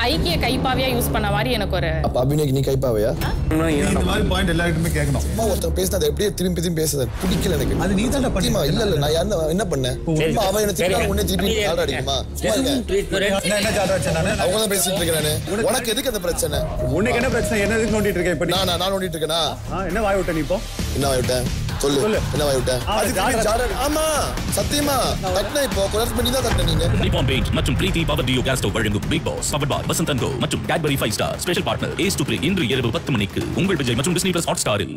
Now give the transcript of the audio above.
ஐக்கிய கைப்பாவையா யூஸ் பண்ண மாதிரி எனக்கு ஒரு அப்ப அபிநய்க்கு நீ கைப்பாவையா இந்த மாதிரி பாயிண்ட் எல்லாருக்குமே கேட்கணும் அம்மா ஒருத்தன் பேசினா அதை எப்படியே திரும்பி திரும்பி பேசுறது பிடிக்கல எனக்கு அது நீ தானே பண்ணி சத்தியமா, இல்ல இல்ல நான் யாருன்னு என்ன பண்ணேன் சும்மா அவன் என்ன திட்டினா உடனே திருப்பி அமைதியா ஆட அடிக்குமா சும்மா இருங்க. என்ன என்ன ஜாதா வச்சேன் நானு அவங்க தான் பேசிட்டு இருக்கேன் நானு உனக்கு எதுக்கு அந்த பிரச்சனை உனக்கு என்ன பிரச்சனை என்ன எதுக்கு நோண்டிட்டு இருக்க இப்ப நீ? நான் நான் நோண்டிட்டு இருக்கேனா ஆ, என்ன வாய் விட்ட நீ இப்போ என்ன வாய் விட்டேன் சொல்லு சொல்லு. என்ன வாய் விட்டேன் ஆ, அதுக்கு நீ ஜாட- ஜாட- ஆமா சத்தியமா தட்டின இப்போ கொலாஸ் பண்ணி தான் தட்டின நீங்க நிப்பான் பெயிண்ட் மற்றும் Preethi power duo gas stove வழங்கும் big boss power bar Vasanth and co மற்றும் Cadbury five star special partner ஏஸ் டு இன்று இரவு பத்து மணிக்கு உங்கள் விஜய் மற்றும் டிஸ்னி பிளஸ் ஹாட் ஸ்டாரில்